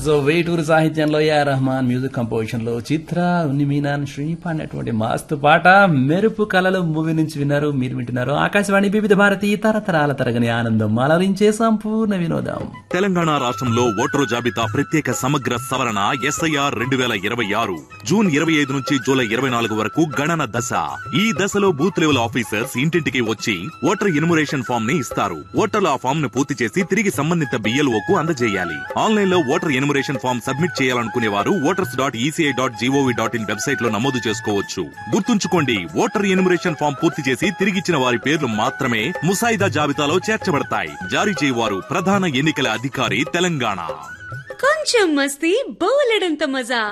so Veturi సాహిత్యంలో yeah Rahman music composition లో చిత్ర ఉన్ని మీనాన్ శ్రీప అనేటువంటి మాస్తు పాట మెరుపు కళలు మూవీ నుంచి విన్నారు మీరు వింటున్నారు ఆకాశవాణి వివిధ భారతి తరతరాల తరగని ఆనందం అలరించే సంపూర్ణ వినోదం తెలంగాణ రాష్ట్రంలో ఓటరు జాబితా ప్రత్యేక సమగ్ర సవరణ ఎస్ఐఆర్ రెండు వేల ఇరవై ఆరు జూన్ ఇరవై ఐదు నుంచి జూలై ఇరవై నాలుగు వరకు గణన దశ ఈ దశలో బూత్ లెవెల్ ఆఫీసర్స్ ఇంటింటికి వచ్చి ఓటర్ ఇన్మురేషన్ ఫామ్ ని ఇస్తారు ఓటర్లు ఆ ఫామ్ ను పూర్తి చేసి తిరిగి సంబంధిత బిఎల్ఓ కు అందజేయాలి ఆన్లైన్ లో ఓటర్ ఎన్యుమరేషన్ ఫామ్ సబ్మిట్ చేయాలనుకునే వారు voters dot ECI dot GOV dot in website లో నమోదు చేసుకోవచ్చు గుర్తుంచుకోండి ఓటర్ ఎన్యుమరేషన్ ఫామ్ పూర్తి చేసి తిరిగిచ్చిన వారి పేర్లు మాత్రమే ముసాయిదా జాబితాలో చేర్చబడతాయి జారీ చేయవారు ప్రధాన ఎన్నికల అధికారి తెలంగాణ కొంచెం మస్తీ బోలెడంత మజా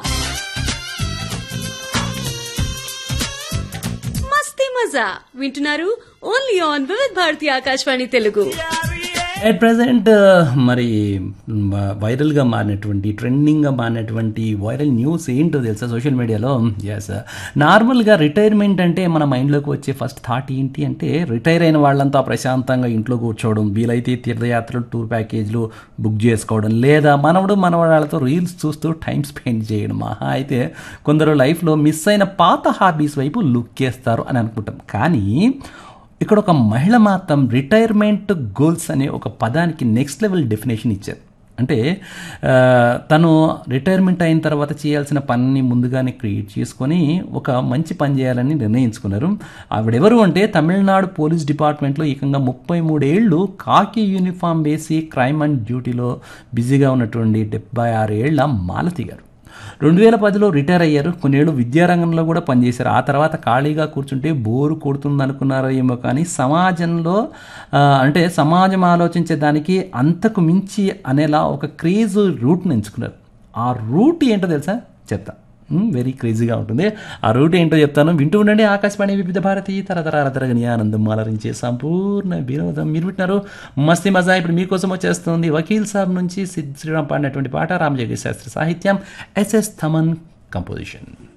మస్తీ మజా వింటున్నారు only on Vividh Bharati Akashvani Telugu at present మరి వైరల్ గా మారినటువంటి ట్రెండింగ్ గా మారినటువంటి వైరల్ న్యూస్ ఏంటో తెలుసా సోషల్ మీడియాలో ఎస్ నార్మల్ గా రిటైర్మెంట్ అంటే మన మైండ్ లోకి వచ్చే ఫస్ట్ థాట్ ఏంటి అంటే రిటైర్ అయిన వాళ్ళంతా ప్రశాంతంగా ఇంట్లో కూర్చోవడం వీలైతే తీర్థయాత్రలు టూర్ ప్యాకేజ్లు బుక్ చేసుకోవడం లేదా మనవడు మనవడాలతో రీల్స్ చూస్తూ టైం స్పెండ్ చేయడం మహా అయితే కొందరు లైఫ్లో మిస్ అయిన పాత హాబీస్ వైపు లుక్ చేస్తారు అని అనుకుంటాం కానీ ఇక్కడ ఒక మహిళ మాత్రం రిటైర్మెంట్ గోల్స్ అనే ఒక పదానికి నెక్స్ట్ లెవెల్ డెఫినేషన్ ఇచ్చారు అంటే ఆ, తను రిటైర్మెంట్ అయిన తర్వాత చేయాల్సిన పనిని ముందుగానే క్రియేట్ చేసుకొని ఒక మంచి పని చేయాలని నిర్ణయించుకున్నారు ఆవిడెవరు అంటే తమిళనాడు పోలీస్ డిపార్ట్మెంట్లో ఏకంగా ముప్పై మూడేళ్లు కాకి యూనిఫామ్ వేసి క్రైమ్ అండ్ డ్యూటీలో బిజీగా ఉన్నటువంటి డెబ్బై ఆరు ఏళ్ల మాలతి గారు రెండు వేల పదిలో రిటైర్ అయ్యారు కొన్నేళ్ళు విద్యారంగంలో కూడా పనిచేశారు ఆ తర్వాత ఖాళీగా కూర్చుంటే బోరు కొడుతుంది అనుకున్నారో ఏమో కానీ సమాజంలో ఆ, అంటే సమాజం ఆలోచించే దానికి అంతకు మించి అనేలా ఒక క్రేజ్ రూట్ని ఎంచుకున్నారు ఆ రూట్ ఏంటో తెలుసా చెప్తా వెరీ క్రేజీగా ఉంటుంది ఆ రూట్ ఏంటో చెప్తాను వింటూ ఉండండి ఆకాశవాణి వివిధ భారతి తరతరాల తరగని ఆనందం అలరించే సంపూర్ణ వినోదం మీరు వింటున్నారు మస్తీ మజా ఇప్పుడు మీకోసం వచ్చేస్తుంది వకీల్ సాబ్ నుంచి సిద్ శ్రీరామ్ పాడినటువంటి పాట రామజగదీష్ శాస్త్రి సాహిత్యం ఎస్ఎస్ థమన్ కంపోజిషన్